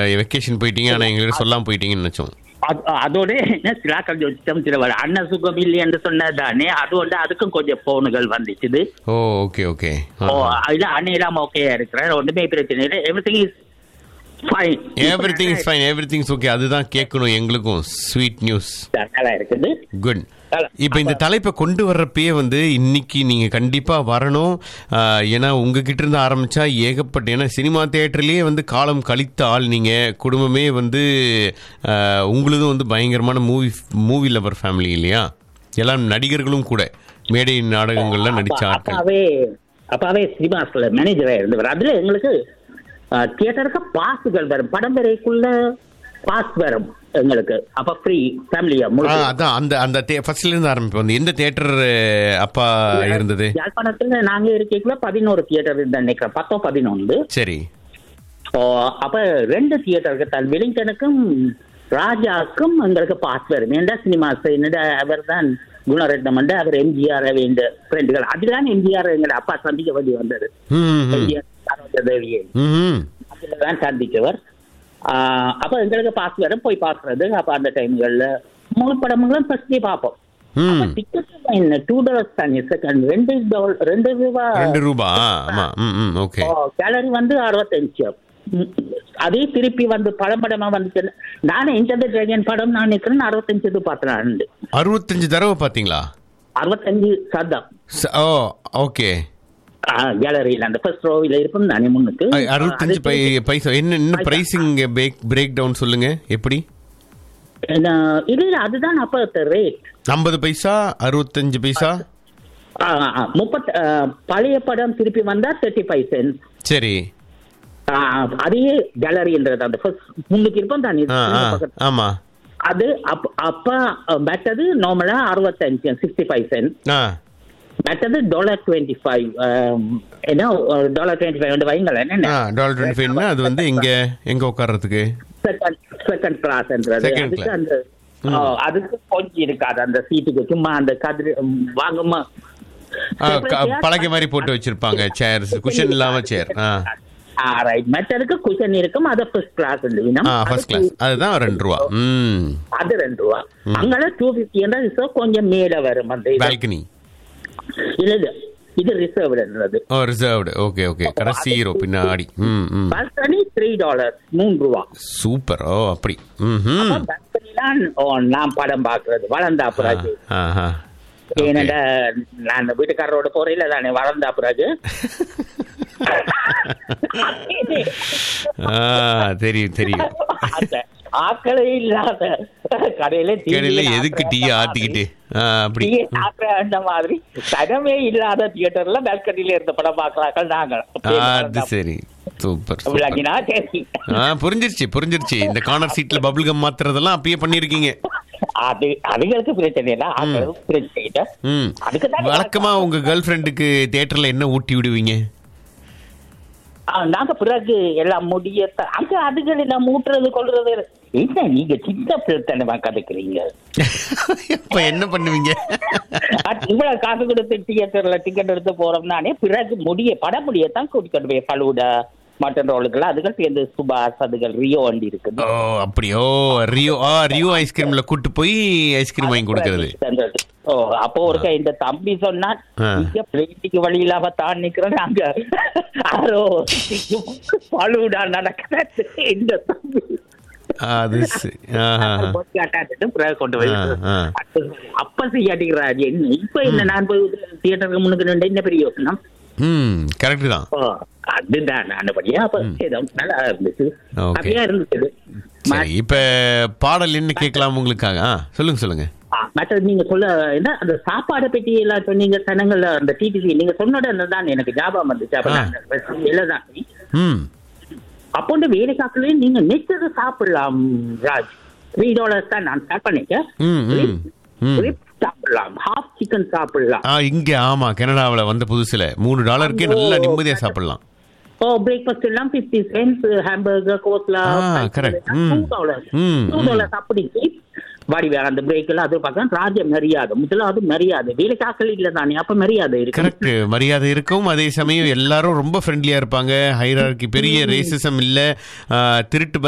Vacation போயிட்டீங்க ஆனா எங்களுக்கு சொல்லாம போயிட்டீங்கன்னு நினைச்சோம் அது- அதோட என்ன சிலாக்கள் ஜோதிடம் சில வர அண்ணன் சுகம் இல்லை என்று சொன்னதானே அது வந்து அதுக்கும் கொஞ்சம் போனுகள் வந்துச்சுது ஓ ஓகே ஓகே ஓ இல்ல அண்ணன் இல்லாம ஓகேயா இருக்கிறேன் ஒண்ணுமே பிரச்சனை இல்லை everything is fine everything is fine every things okay அதுதான் கேட்கணும் எங்களுக்கும் ஸ்வீட் நியூஸ் நல்லா இருக்குது குட் இப்போ இந்த தலைப்பை கொண்டு வர்றப்பயே வந்து இன்னைக்கு நீங்க கண்டிப்பா வரணும் ஆஹ், ஏன்னா உங்ககிட்ட இருந்து ஆரம்பிச்சா ஏகப்பட்ட ஏன்னா சினிமா தியேட்டர்லயே வந்து காலம் கழித்த ஆள் நீங்க குடும்பமே வந்து ஆஹ், உங்களுதும் வந்து பயங்கரமான மூவி மூவி லவர் ஃபேமிலி இல்லையா எல்லாம் நடிகர்களும் கூட மேடை நாடகங்கள்ல நடிச்ச அப்பா- ஆட்கள் அப்பாவே அப்பாவே சினிமாஸ்ல மேனேஜரா இருந்தவர் அதுல எங்களுக்கு தியேட்டருக்கு பாஸுகள் வரும் படம் வரைக்குள்ள பாஸ் வரும் எங்களுக்கு அப்ப ஃப்ரீ ஃபேமிலியா ஆ, அதான் அந்த அந்த ஃபர்ஸ்ட்ல இருந்து ஆரம்பிப்போம் அந்த எந்த தியேட்டர் அப்பா இருந்தது யாழ்ப்பாணத்துல நாங்க இருக்கக்குள்ள பதினோரு தியேட்டர் இருந்தா நினைக்கிறேன் பத்தோ பதினொன்று சரி ஓ, அப்ப ரெண்டு தியேட்டருக்கு தான் வெலிங்டனுக்கும் ராஜாக்கும் எங்களுக்கு பாஸ் வரும் ஏண்டா சினிமாஸ் என்னடா அவர் தான் குணரட்னம் வந்து அவர் எம்ஜிஆர் வேண்ட ஃப்ரெண்டுகள் அதுதான் எம்ஜிஆர் எங்க அப்பா சந்திக்க வேண்டி வந்தது ம் ம். எம்ஜிஆர் சரோஜா தேவியை ம் ம். அதுலதான் சந்திச்சவர் ஆஹ் அப்ப எங்களுக்கு பாஸ் வரும் போய் பாக்குறது அப்ப அந்த டைம்கள்ல மூணு படங்களும் ஃபர்ஸ்டே பார்ப்போம் ம் டிக்கெட் என்ன டூ டாலர்ஸ் தானே செகண்ட் ரெண்டு டாலர் ரெண்டு ரூபா ரெண்டு ரூபா ஆமா ம் ம் ஓகே கேலரி வந்து அறுபத்தஞ்சு ம், அதே திருப்பி வந்து படம் படமா வந்துச்சு நானே இந்த டிராகன் படம் நான் நிக்கிறேன் அறுபத்தஞ்சு இது பார்த்தேன் அறுபத்தஞ்சு தடவை பாத்தீங்களா அறுபத்தஞ்சு சதம் ச- ஓ ஓகே கேலரியில அந்த ஃபர்ஸ்ட் ரோவில இருக்கும் நானே முன்னுக்கு ஐ- அறுபத்தஞ்சு பை பைசா என்ன என்ன பிரைசிங் பிரேக் பிரேக் டவுன் சொல்லுங்க எப்படி என்ன, இல்ல இல்ல அதுதான் அப்ப ரேட் ஐம்பது பைசா அறுபத்தஞ்சு பைசா முப்பத் பழைய படம் திருப்பி வந்தா தேர்ட்டி ஃபைவ் சென்ட் சரி அதே கேலரின்றது அந்த ஃபர்ஸ்ட் முன்னுக்கு இருப்போம் தானே ஆ ஆ பக்கத்து- ஆமா அது அப்ப அப்ப மற்றது நார்மலா அறுபத்தஞ்சு சிக்ஸ்டி ஃபைவ் சென்ட் ஆ மற்றது டாலர் டுவெண்ட்டி ஃபைவ் என்ன டாலர் டுவெண்ட்டி ஃபைவ் வந்து வைங்களேன் என்ன ஆ டாலர் டுவெண்ட்டி ஃபைவ்னா அது வந்து எங்க எங்க உட்கார்றதுக்கு செகண்ட் செகண்ட் கிளாஸ்ன்றது Second அதுக்கு class. அந்த ஆ, அதுக்கு கொஞ்சம் இருக்காது அந்த சீட்டுக்கு சும்மா அந்த கதிரி வாங்குமா ஆ, க- பலகை மாதிரி போட்டு வச்சிருப்பாங்க சேர்ஸ் குஷன் இல்லாம சேர் ஆ ரைட் மற்றதுக்கு குஷன் இருக்கும் அது ஃபர்ஸ்ட் கிளாஸ் ஆ ஃபர்ஸ்ட் கிளாஸ் அதுதான் ரெண்டு ரூபா ம் அது ரெண்டு ரூபா அங்கெல்லாம் டூ ஃபிஃப்டி ரிசர்வ் கொஞ்சம் மேல வரும் அந்த இது. பால்கனி இல்ல இல்ல இது ரிசர்வ்ன்றது ஓ ரிசர்வ்டு ஓகே ஓகே கடைசி ஹீரோ பின்னாடி ம் ம் பால்கனி த்ரீ டாலர் மூணு ரூபா சூப்பர் ஓ அப்படி ம் ம் பால்கனிலாம் நான் படம் பாக்குறது வளர்ந்தா பிறகு ஆஹா ஏனடா நான் அந்த வீட்டுக்காரரோட போறையில தானே வளர்ந்தா பிறகு ஆ தெரியும் தெரியும் அந்த ஆக்களே இல்லாத கடையில டீ கடையில எதுக்கு டீ ஆத்திக்கிட்டு ஆ, அப்படி டீ சாப்பிட அந்த மாதிரி தடமே இல்லாத தியேட்டர்ல பால்கனில இருந்த படம் பாக்குறாக்கள் நாங்கள் அது சரி சூப்பர் சூப்பர். விளங்கினா சரி ஆ புரிஞ்சிருச்சு புரிஞ்சிருச்சு இந்த கார்னர் சீட்ல பபிள் கம் மாத்துறதெல்லாம் அப்பயே பண்ணிருக்கீங்க அது அதுகளுக்கு பிரச்சனை இல்லை ஆக்களுக்கு பிரச்சனை இல்லை ம் அதுக்கு தான் வழக்கமா உங்க கேர்ள் ஃப்ரெண்டுக்கு தியேட்டர்ல என்ன ஊட்டி விடுவீங்க ஆ, நாங்க பிறகு எல்லாம் முடிய அங்க அதுகள் எல்லாம் மூட்டுறது கொள்றது என்ன நீங்க சின்ன பிள்ளைத்தனமா கதைக்கிறீங்க இப்ப என்ன பண்ணுவீங்க அது இவ்வளவு காசு கொடுத்து தியேட்டர்ல டிக்கெட் எடுத்து போறோம்னானே பிறகு முடிய பட முடியத்தான் கூட்டிட்டு போய் பலூடா மட்டன் ரோலுக்கெல்லாம் அதுகள் சேர்ந்து சுபாஷ் அதுகள் ரியோ வண்டி இருக்குது ஓ அப்படியோ ரியோ ஆ ரியோ ஐஸ்கிரீம்ல கூட்டு போய் ஐஸ்கிரீம் வாங்கி கொடுக்கறது ஓ அப்போ ஒரு கை இந்த தம்பி சொன்னா ஆ. இங்க பிளேட்டுக்கு வழி இல்லாம தான் நிக்கிறோம் நாங்க ஆரோ பழுடா நடக்கிறது இந்த தம்பி அது சரி. ஆஹா. காட்டாட்டு பிறகு கொண்டு போய் ஆ, ஆ. அப்ப செய்யாட்டிக்கிறாரு என்ன இப்ப என்ன நான் போய் தியேட்டருக்கு முன்னுக்கு நின்று என்ன பெரிய யோசனம் ம் கரெக்ட் தான் ஓ, அதுதான் நல்லபடியா அப்ப ஏதோ நல்லா இருந்துச்சு Okay. அப்படியா இருந்துச்சு சரி இப்ப பாடல் என்ன கேட்கலாம் உங்களுக்காக ஆ சொல்லுங்க சொல்லுங்க ஆ, மற்றது நீங்க சொல்ல என்ன அந்த சாப்பாடை பத்தி எல்லாம் சொன்னீங்க சனங்கள்ல அந்த டிடிசி நீங்க சொன்னோட தான் எனக்கு ஞாபகம் வந்துச்சு அப்ப ஆ. நான் இல்லதான் ம் அப்போ வந்து வேலை காக்கலே நீங்க நெச்சது சாப்பிடலாம் ராஜ் த்ரீ டாலர்ஸ் தான் நான் ஸ்டார்ட் பண்ணிட்டேன் ம் ம் ம் Rib சாப்பிடலாம் ஹாஃப் சிக்கன் சாப்பிடலாம் ஆ இங்க ஆமா கனடாவுல வந்த புதுசுல மூணு டாலருக்கே நல்லா நிம்மதியா சாப்பிடலாம் ஓ பிரேக்ஃபாஸ்ட் எல்லாம் பிப்டி சென்ஸ் ஹாம்பர்கர் கோஸ்லா ஆ, correct. ம். டூ டாலர்ஸ் ம், டூ ம். டாலர்ஸ் அப்படி வாடி வேற அந்த பிரேக் எல்லாம் அது பார்க்கலாம் ராஜ மரியாதை முதலாவது மரியாதை வேலை காக்கல் இல்ல தானே அப்ப மரியாதை இருக்கு கரெக்ட் மரியாதை இருக்கும் அதே சமயம் எல்லாரும் ரொம்ப ஃப்ரெண்ட்லியா இருப்பாங்க ஹைரார்கி பெரிய ரேசிசம் இல்ல ஆ, திருட்டு